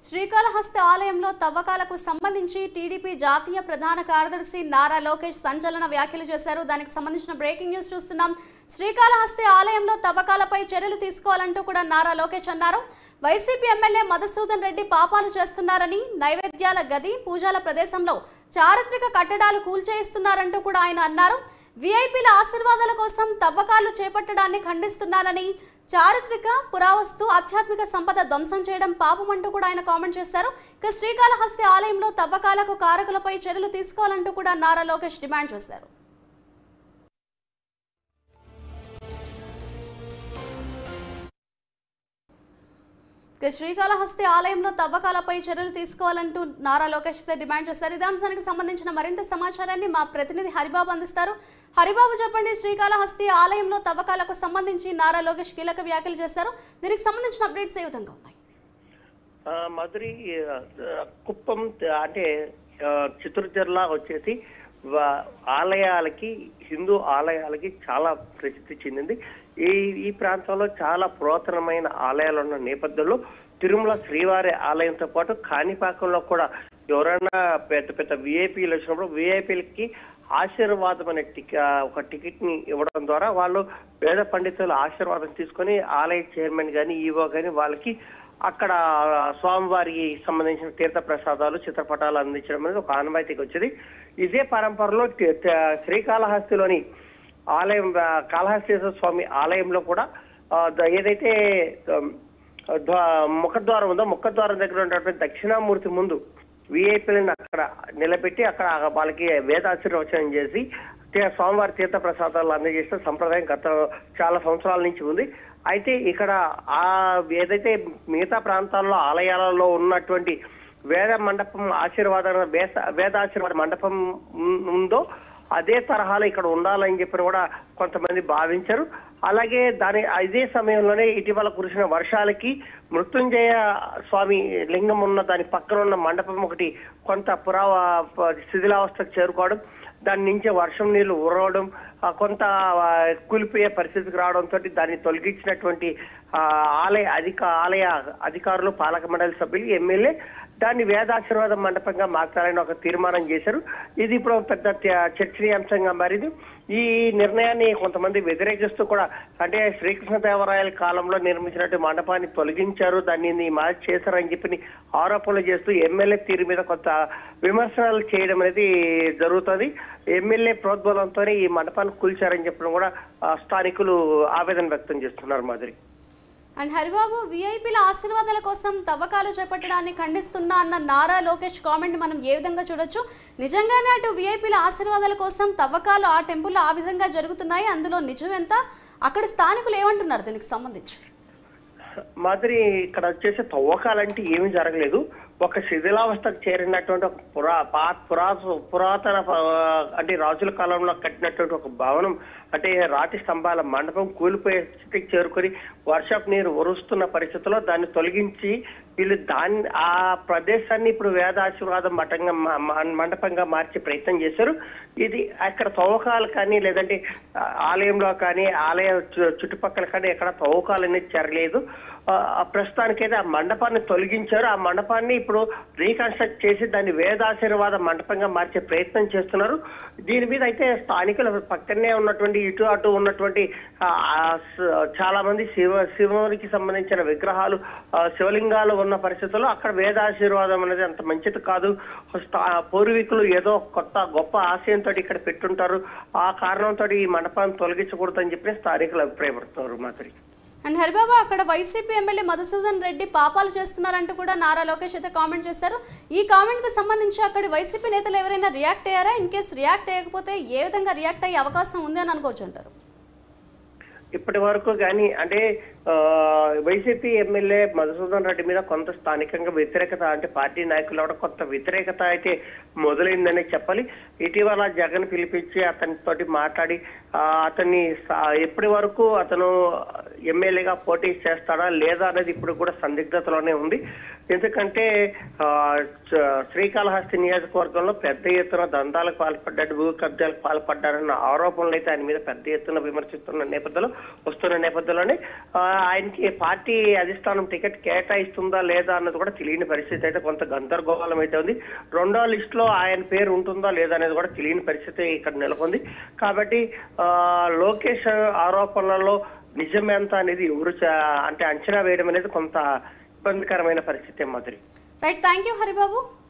శ్రీకాళహస్తి ఆలయంలో తవ్వకాలకు సంబంధించి టీడీపీ జాతీయ ప్రధాన కార్యదర్శి నారా లోకేష్ సంచలన వ్యాఖ్యలు చేశారు దానికి సంబంధించిన బ్రేకింగ్ న్యూస్ చూస్తున్నాం శ్రీకాళహస్తి ఆలయంలో తవ్వకాలపై చర్యలు తీసుకోవాలంటూ కూడా నారా లోకేష్ అన్నారు వైసీపీ ఎమ్మెల్యే మధుసూదన్ రెడ్డి పాపాలు చేస్తున్నారని నైవేద్యాల గది పూజల ప్రదేశంలో చారిత్రక కట్టడాలు కూల్చేయిస్తున్నారంటూ కూడా ఆయన అన్నారు వీఐపీల ఆశీర్వాదాల కోసం తవ్వకాలు చేపట్టడాన్ని ఖండిస్తున్నానని చారిత్రక పురావస్తు ఆధ్యాత్మిక సంపద ధ్వంసం చేయడం పాపమంటూ కూడా ఆయన కామెంట్ చేశారు ఇక శ్రీకాళహస్తి ఆలయంలో తవ్వకాలకు కారకులపై చర్యలు తీసుకోవాలంటూ కూడా నారా లోకేష్ డిమాండ్ చేశారు ఇక శ్రీకాళహస్తి ఆలయంలో తవ్వకాలపై చర్యలు తీసుకోవాలంటూ నారా లోకేష్ అయితే డిమాండ్ చేశారు ఇదే అంశానికి సంబంధించిన మరింత సమాచారాన్ని మా ప్రతినిధి హరిబాబు అందిస్తారు హరిబాబు చెప్పండి శ్రీకాళహస్తి ఆలయంలో తవ్వకాలకు సంబంధించి నారా లోకేష్ కీలక వ్యాఖ్యలు చేశారు దీనికి సంబంధించిన అప్డేట్స్ ఏ విధంగా ఉన్నాయి ఆ, మధురి ఆ, కుప్పం అంటే ఆ, చిత్తూరు జిల్లా వచ్చేసి వా- ఆలయాలకి హిందూ ఆలయాలకి చాలా ప్రసిద్ధి చెందింది ఈ ఈ ప్రాంతంలో చాలా పురాతనమైన ఆలయాలు ఉన్న నేపథ్యంలో తిరుమల శ్రీవారి ఆలయంతో పాటు కాణిపాకంలో కూడా ఎవరైనా పెద్ద పెద్ద విఐపీలు వచ్చినప్పుడు విఐపీలకి ఆశీర్వాదం అనే టిక ఒక టికెట్ ని ఇవ్వడం ద్వారా వాళ్ళు వేద పండితుల ఆశీర్వాదం తీసుకొని ఆలయ చైర్మన్ గాని ఈవో గాని వాళ్ళకి అక్కడ స్వామివారికి సంబంధించిన తీర్థ ప్రసాదాలు చిత్రపటాలు అందించడం అనేది ఒక ఆనవాయితీకి వచ్చింది ఇదే పరంపరలో తి- తి- శ్రీకాళహస్తిలోని ఆలయం ఆ, కాళహస్తీశ్వర స్వామి ఆలయంలో కూడా ఆ, ద- ఏదైతే ఉమ్, ద్వా- ముఖద్వారం ఉందో ముఖద్వారం దగ్గర ఉన్నటువంటి దక్షిణామూర్తి ముందు విఐపీలను అక్కడ నిలబెట్టి అక్కడ వాళ్ళకి వేదాశీర్వచనం చేసి తే- స్వామివారి తీర్థ ప్రసాదాలు అందజేసిన సంప్రదాయం గత చాలా సంవత్సరాల నుంచి ఉంది అయితే ఇక్కడ ఆ ఏదైతే మిగతా ప్రాంతాల్లో ఆలయాలలో ఉన్నటువంటి వేద మండపం ఆశీర్వాద వేద వేదాశీర్వాద మండపం ఉం- ఉందో అదే తరహాలో ఇక్కడ ఉండాలని చెప్పి కూడా కొంతమంది భావించారు అలాగే దాని ఇదే సమయంలోనే ఇటీవల కురిసిన వర్షాలకి మృత్యుంజయ స్వామి లింగం ఉన్న దాని పక్కన ఉన్న మండపం ఒకటి కొంత పురా శిథిలావస్థకు చేరుకోవడం దాని నుంచి వర్షం నీళ్లు ఉరవడం ఆ, కొంత ఆ, కూలిపోయే పరిస్థితికి రావడంతో దాన్ని తొలగించినటువంటి ఆ, ఆలయ అధిక ఆలయ అధికారులు పాలక మండలి సభ్యులు ఎమ్మెల్యే దాన్ని వేదాశీర్వాద మండపంగా మార్చాలని ఒక తీర్మానం చేశారు ఇది ఇప్పుడు ఒక పెద్ద త్య- చర్చనీయాంశంగా మారింది ఈ నిర్ణయాన్ని కొంతమంది వ్యతిరేకిస్తూ కూడా అంటే శ్రీకృష్ణదేవరాయల కాలంలో నిర్మించినట్టు మండపాన్ని తొలగించారు దాన్ని మార్చి చేశారని చెప్పి ఆరోపణలు చేస్తూ ఎమ్మెల్యే తీరు మీద కొంత విమర్శనాలు చేయడం అనేది జరుగుతుంది ఎమ్మెల్యే ప్రోద్బలంతోనే ఈ మండపాన్ని కూల్చారని చెప్పడం కూడా ఆ, స్థానికులు ఆవేదన వ్యక్తం చేస్తున్నారు మాదిరి అండ్ హరిబాబు వీఐపీల ఆశీర్వాదాల కోసం తవ్వకాలు చేపట్టడాన్ని ఖండిస్తున్నా అన్న నారా లోకేష్ కామెంట్ మనం ఏ విధంగా చూడొచ్చు నిజంగానే అటు వీఐపీల ఆశీర్వాదాల కోసం తవ్వకాలు ఆ టెంపుల్లో ఆ విధంగా జరుగుతున్నాయి అందులో నిజం ఎంత అక్కడ స్థానికులు ఏమంటున్నారు దీనికి సంబంధించి మాదిరి ఇక్కడ వచ్చేసి తవ్వకాలంటే ఏమీ జరగలేదు ఒక శిథిలావస్థకు చేరినటువంటి ఒక పురా పా- పురా పురాతన ఆ, అంటే రాజుల కాలంలో కట్టినటువంటి ఒక భవనం అంటే రాతి స్తంభాల మండపం కూలిపోయే స్థితికి చేరుకొని వర్షపు నీరు ఉరుస్తున్న పరిస్థితుల్లో దాన్ని తొలగించి వీళ్ళు దాన్ని ఆ ప్రదేశాన్ని ఇప్పుడు వేదాశీర్వాదం మఠంగా మా- మా- మండపంగా మార్చే ప్రయత్నం చేశారు ఇది అక్కడ తవ్వకాలు కానీ లేదంటే ఆ, ఆలయంలో కానీ ఆలయ చు- చుట్టుపక్కల కానీ ఎక్కడ తవ్వకాలు అనేది జరగలేదు ఆ, ఆ ప్రస్తుతానికైతే ఆ మండపాన్ని తొలగించారు ఆ మండపాన్ని ఇప్పుడు రీకన్స్ట్రక్ట్ చేసి దాన్ని వేదాశీర్వాద మండపంగా మార్చే ప్రయత్నం చేస్తున్నారు దీని మీద అయితే స్థానికులు పక్కనే ఉన్నటువంటి ఇటు అటు ఉన్నటువంటి ఆ, ఆ, స- చాలా మంది శివ శివునికి సంబంధించిన విగ్రహాలు ఆ, శివలింగాలు ఉన్న పరిస్థితుల్లో అక్కడ వేదాశీర్వాదం అనేది అంత మంచిది కాదు స్థా- పూర్వీకులు ఏదో కొత్త గొప్ప ఆశయంతో ఇక్కడ పెట్టుంటారు ఆ కారణంతో ఈ మండపాన్ని తొలగించకూడదని చెప్పి స్థానికులు అభిప్రాయపడుతున్నారు మాధురి అండ్ హరిబాబు అక్కడ వైసీపీ ఎమ్మెల్యే మధుసూదన్ రెడ్డి పాపాలు చేస్తున్నారంటూ కూడా నారా లోకేష్ అయితే కామెంట్ చేశారు ఈ కామెంట్ కు సంబంధించి అక్కడి వైసీపీ నేతలు ఎవరైనా రియాక్ట్ అయ్యారా ఇన్ కేసు రియాక్ట్ అయ్యకపోతే ఏ విధంగా రియాక్ట్ అయ్యే అవకాశం ఉంది అని అనుకోవచ్చు అంటారు ఇప్పటి వరకు కానీ అంటే ఆ, వైసీపీ ఎమ్మెల్యే మధుసూదన్ రెడ్డి మీద కొంత స్థానికంగా వ్యతిరేకత అంటే పార్టీ నాయకులు కూడా కొంత వ్యతిరేకత అయితే మొదలైందనే చెప్పాలి ఇటీవల జగన్ పిలిపించి అతనితోటి మాట్లాడి ఆ, అతన్ని సా- ఎప్పటి వరకు అతను ఎమ్మెల్యేగా పోటీ చేస్తాడా లేదా అనేది ఇప్పుడు కూడా సందిగ్ధతలోనే ఉంది ఎందుకంటే ఆ, చ- శ్రీకాళహస్తి నియోజకవర్గంలో పెద్ద ఎత్తున దందాలకు పాల్పడ్డాడు భూ కబ్జాలకు పాల్పడ్డారన్న ఆరోపణలు అయితే ఆయన మీద పెద్ద ఎత్తున విమర్శిస్తున్న నేపథ్యంలో వస్తున్న నేపథ్యంలోనే ఆ, ఆయనకి పార్టీ అధిష్టానం టికెట్ కేటాయిస్తుందా లేదా అన్నది కూడా తెలియని పరిస్థితి అయితే కొంత గందరగోళం అయితే ఉంది రెండో లిస్ట్ లో ఆయన పేరు ఉంటుందా లేదా అనేది కూడా తెలియని పరిస్థితి ఇక్కడ నెలకొంది కాబట్టి ఆ, లోకేష్ ఆరోపణలలో నిజమెంత అనేది ఎవరు చ- అంటే అంచనా వేయడం అనేది కొంత ఇబ్బందికరమైన పరిస్థితి మాదిరి రైట్ థ్యాంక్ యూ హరిబాబు